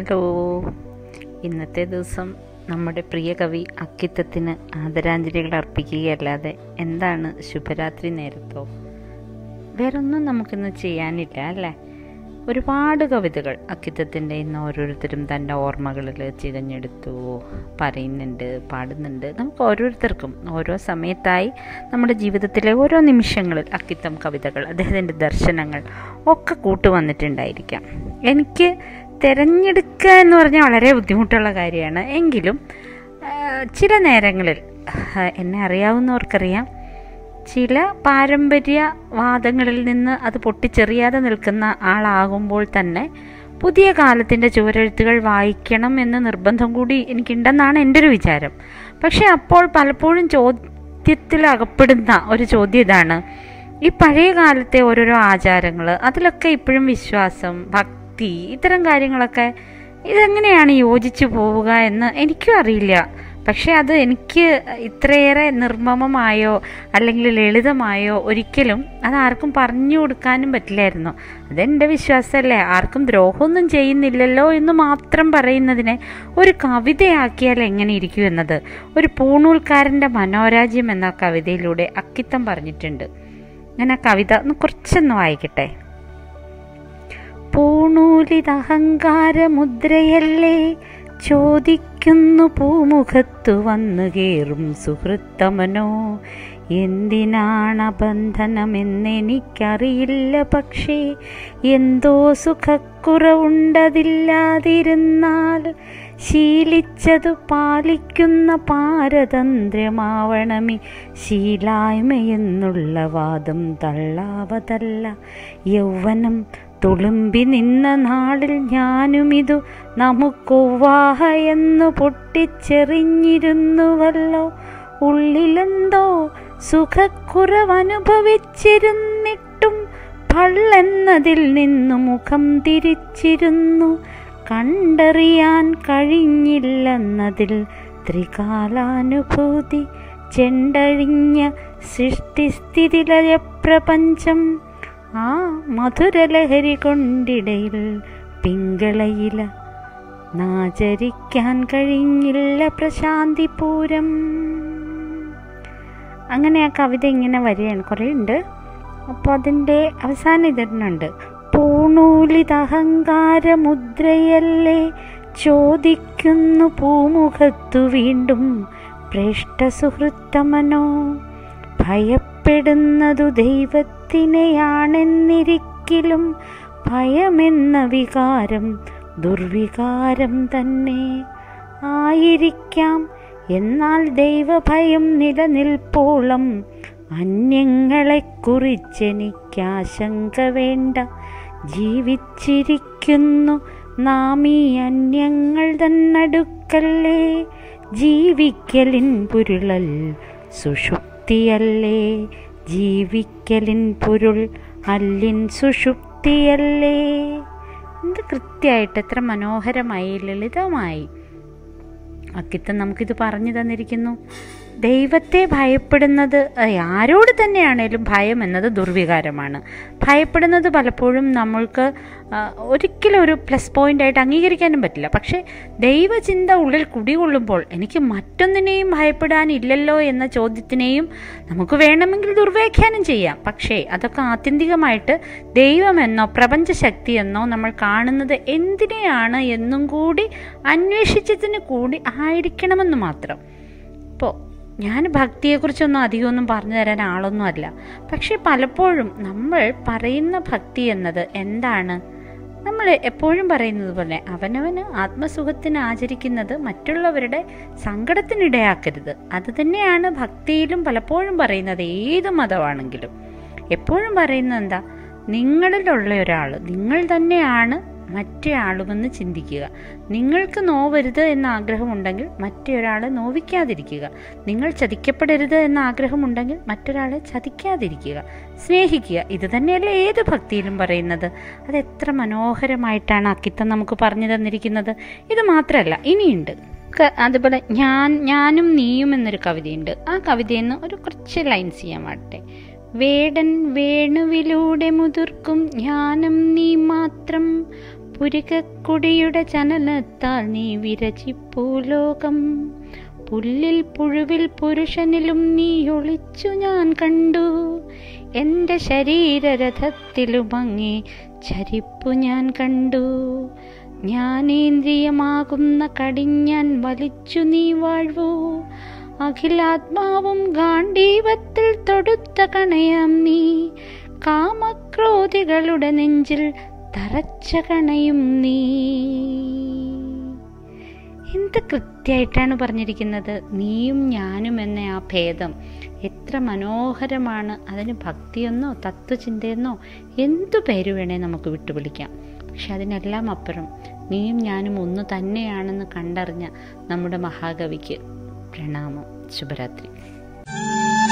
hello ഇന്നത്തെ ദിവസം നമ്മുടെ പ്രിയ കവി അക്കിത്തത്തിന് ആദരാഞ്ജലികൾ അർപ്പിക്കുകയല്ലാതെ എന്താണ് ശുഭരാത്രി നേരത്തോ വേറൊന്നും നമുക്കിന്ന് ചെയ്യാനില്ല അല്ലേ ഒരുപാട് കവിതകൾ അക്കിത്തത്തിൻ്റെ ഇന്ന് ഓരോരുത്തരും തൻ്റെ ഓർമ്മകളിൽ ചികഞ്ഞെടുത്തു പറയുന്നുണ്ട് പാടുന്നുണ്ട് നമുക്ക് ഓരോരുത്തർക്കും ഓരോ സമയത്തായി നമ്മുടെ ജീവിതത്തിലെ ഓരോ നിമിഷങ്ങളിൽ അക്കിത്തം കവിതകൾ അദ്ദേഹത്തിൻ്റെ ദർശനങ്ങൾ ഒക്കെ കൂട്ടുവന്നിട്ടുണ്ടായിരിക്കാം എനിക്ക് തിരഞ്ഞെടുക്കുക എന്ന് പറഞ്ഞാൽ വളരെ ബുദ്ധിമുട്ടുള്ള കാര്യമാണ് എങ്കിലും ആ, ചില നേരങ്ങളിൽ ആ, എന്നെ അറിയാവുന്നവർക്കറിയാം ചില പാരമ്പര്യ വാദങ്ങളിൽ നിന്ന് അത് പൊട്ടിച്ചെറിയാതെ നിൽക്കുന്ന ആളാകുമ്പോൾ തന്നെ പുതിയ കാലത്തിൻ്റെ ചുവരെഴുത്തുകൾ വായിക്കണം എന്ന നിർബന്ധം കൂടി എനിക്കുണ്ടെന്നാണ് എൻ്റെ ഒരു വിചാരം പക്ഷേ അപ്പോൾ പലപ്പോഴും ചോദ്യത്തിൽ അകപ്പെടുന്ന ഒരു ചോദ്യം ഇതാണ് ഈ പഴയ കാലത്തെ ഓരോരോ ആചാരങ്ങൾ അതിലൊക്കെ ഇപ്പോഴും വിശ്വാസം ഭക്തി ഇത്തരം കാര്യങ്ങളൊക്കെ ഇതെങ്ങനെയാണ് യോജിച്ചു പോവുക എന്ന് എനിക്കും അറിയില്ല പക്ഷെ അത് എനിക്ക് ഇത്രയേറെ നിർമ്മമമായോ അല്ലെങ്കിൽ ലളിതമായോ ഒരിക്കലും അത് ആർക്കും പറഞ്ഞു കൊടുക്കാനും പറ്റില്ലായിരുന്നു അതെൻ്റെ വിശ്വാസമല്ലേ ആർക്കും ദ്രോഹമൊന്നും ചെയ്യുന്നില്ലല്ലോ എന്ന് മാത്രം പറയുന്നതിനെ ഒരു കവിതയാക്കിയാൽ എങ്ങനെ ഇരിക്കും എന്നത് ഒരു പൂണൂൽക്കാരൻ്റെ മനോരാജ്യം എന്ന കവിതയിലൂടെ അക്കിത്തം പറഞ്ഞിട്ടുണ്ട് ഞാൻ ആ കവിത ഒന്ന് കുറച്ചൊന്ന് വായിക്കട്ടെ പൂണൂലിതഹങ്കാരമുദ്രയല്ലേ ചോദിക്കുന്നു പൂമുഖത്തു വന്നു കേറും സുഹൃത്തമനോ എന്തിനാണ് ബന്ധനമെന്നെനിക്കറിയില്ല പക്ഷേ എന്തോ സുഖക്കുറവുണ്ടതില്ലാതിരുന്നാൽ ശീലിച്ചതു പാലിക്കുന്ന പാരതന്ത്ര്യമാവണമേ ശീലായ്മയെന്നുള്ള വാദം തള്ളാവതല്ല യൗവനം തുളുമ്പി നിന്ന നാളിൽ ഞാനുമിതു നമുക്കൊവ്വാഹ എന്നു പൊട്ടിച്ചെറിഞ്ഞിരുന്നുവല്ലോ ഉള്ളിലെന്തോ സുഖക്കുറവനുഭവിച്ചിരുന്നിട്ടും പള്ളെന്നതിൽ നിന്നു മുഖം തിരിച്ചിരുന്നു കണ്ടറിയാൻ കഴിഞ്ഞില്ലെന്നതിൽ ത്രികാലാനുഭൂതി ചെണ്ടഴിഞ്ഞ സൃഷ്ടിസ്ഥിതിലയ പ്രപഞ്ചം ആ മധുരലഹരി കൊണ്ടിടയിൽ പിങ്കളയില നാചരിക്കാൻ കഴിഞ്ഞില്ല പ്രശാന്തിപൂരം അങ്ങനെ ആ കവിത ഇങ്ങനെ വരികയാണ് കുറേ ഉണ്ട് അപ്പോൾ അതിൻ്റെ അവസാനം ഇതിനുണ്ട് പൂണൂലിതഹങ്കാരമുദ്രയല്ലേ ചോദിക്കുന്നു പൂമുഖത്തു വീണ്ടും പ്രേഷ്ട സുഹൃത്തമനോ ഭയപ്പെടുന്നതു ദൈവത്തിനെയാണെന്നിരിക്കലും ഭയമെന്ന വികാരം ദുർവികാരം തന്നെ ആയിരിക്കാം എന്നാൽ ദൈവഭയം നിലനിൽപ്പോളം അന്യങ്ങളെക്കുറിച്ചെനിക്കാശങ്ക വേണ്ട ജീവിച്ചിരിക്കുന്നു നാം ഈ അന്യങ്ങൾ തന്നടുക്കല്ലേ ജീവിക്കലിൻ പുരുളൽ സുഷുപ്തിയല്ലേ ജീവിക്കലിൻ പൊരുൾ അല്ലിൻ സുഷുപ്തിയല്ലേ എന്ത് കൃത്യമായിട്ട് എത്ര മനോഹരമായി ലളിതമായി അക്കിത്തം നമുക്കിത് പറഞ്ഞു തന്നിരിക്കുന്നു ദൈവത്തെ ഭയപ്പെടുന്നത് അത് ആരോട് തന്നെയാണേലും ഭയം എന്നത് ദുർവികാരമാണ് ഭയപ്പെടുന്നത് പലപ്പോഴും നമ്മൾക്ക് ആ, ഒരിക്കലും ഒരു പ്ലസ് പോയിന്റ് ആയിട്ട് അംഗീകരിക്കാനും പറ്റില്ല പക്ഷേ ദൈവചിന്ത ഉള്ളിൽ കുടികൊള്ളുമ്പോൾ എനിക്ക് മറ്റൊന്നിനെയും ഭയപ്പെടാനില്ലല്ലോ എന്ന ചോദ്യത്തിനെയും നമുക്ക് വേണമെങ്കിൽ ദുർവ്യാഖ്യാനം ചെയ്യാം പക്ഷേ അതൊക്കെ ആത്യന്തികമായിട്ട് ദൈവമെന്നോ പ്രപഞ്ചശക്തി എന്നോ നമ്മൾ കാണുന്നത് എന്തിനെയാണ് എന്നും കൂടി അന്വേഷിച്ചതിന് കൂടി ആയിരിക്കണമെന്ന് മാത്രം ഇപ്പോൾ ഞാൻ ഭക്തിയെക്കുറിച്ചൊന്നും അധികമൊന്നും പറഞ്ഞു തരാൻ ആളൊന്നും അല്ല പക്ഷെ പലപ്പോഴും നമ്മൾ പറയുന്ന ഭക്തി എന്നത് എന്താണ് നമ്മൾ എപ്പോഴും പറയുന്നത് പോലെ അവനവന് ആത്മസുഖത്തിന് ആചരിക്കുന്നത് മറ്റുള്ളവരുടെ സങ്കടത്തിനിടയാക്കരുത് അത് തന്നെയാണ് ഭക്തിയിലും പലപ്പോഴും പറയുന്നത് ഏത് മതമാണെങ്കിലും എപ്പോഴും പറയുന്നത് എന്താ നിങ്ങളിലുള്ള ഒരാൾ നിങ്ങൾ തന്നെയാണ് മറ്റേ ആളുമെന്ന് ചിന്തിക്കുക നിങ്ങൾക്ക് നോവരുത് എന്ന ആഗ്രഹമുണ്ടെങ്കിൽ മറ്റേ ഒരാളെ നോവിക്കാതിരിക്കുക നിങ്ങൾ ചതിക്കപ്പെടരുത് എന്ന ആഗ്രഹമുണ്ടെങ്കിൽ മറ്റൊരാളെ ചതിക്കാതിരിക്കുക സ്നേഹിക്കുക ഇത് തന്നെയല്ലേ ഏത് ഭക്തിയിലും പറയുന്നത് അത് എത്ര മനോഹരമായിട്ടാണ് അക്കിത്തം നമുക്ക് പറഞ്ഞു തന്നിരിക്കുന്നത് ഇത് മാത്രമല്ല ഇനിയുണ്ട് ക- അതുപോലെ ഞാൻ ഞാനും നീയും എന്നൊരു കവിതയുണ്ട് ആ കവിതയിൽ നിന്ന് ഒരു കുറച്ച് ലൈൻസ് ചെയ്യാൻ പാട്ടെ വേടൻ വേണുവിലൂടെ മുതിർക്കും ജ്ഞാനം നീ മാത്രം പുരികക്കുടിയുടെ ചലനത്താൽ നീ വിരചിപ്പൂ ലോകം പുല്ലിൽ പുഴുവിൽ പുരുഷനിലും നീ ഒളിച്ചു ഞാൻ കണ്ടു എൻ്റെ ശരീരരഥത്തിലും അങ്ങേ ചരിപ്പു ഞാൻ കണ്ടു ജ്ഞാനേന്ദ്രിയമാകുന്ന കടിഞ്ഞാൻ വലിച്ചു നീ വാഴ്വൂ അഖിലാത്മാവും ഗാന്ധീവത്തിൽ തൊടുത്ത കണയാം നീ കാമക്രോധികളുടെ നെഞ്ചിൽ തറച്ച കണയും നീ എന്ത് കൃത്യമായിട്ടാണ് പറഞ്ഞിരിക്കുന്നത് നീയും ഞാനും എന്ന ആ ഭേദം എത്ര മനോഹരമാണ് അതിന് ഭക്തിയെന്നോ തത്വചിന്തയെന്നോ എന്തു പേര് വേണേ നമുക്ക് വിട്ടുപിടിക്കാം പക്ഷെ അതിനെല്ലാം അപ്പുറം നീയും ഞാനും ഒന്ന് തന്നെയാണെന്ന് കണ്ടറിഞ്ഞ നമ്മുടെ മഹാകവിക്ക് പ്രണാമം ശുഭരാത്രി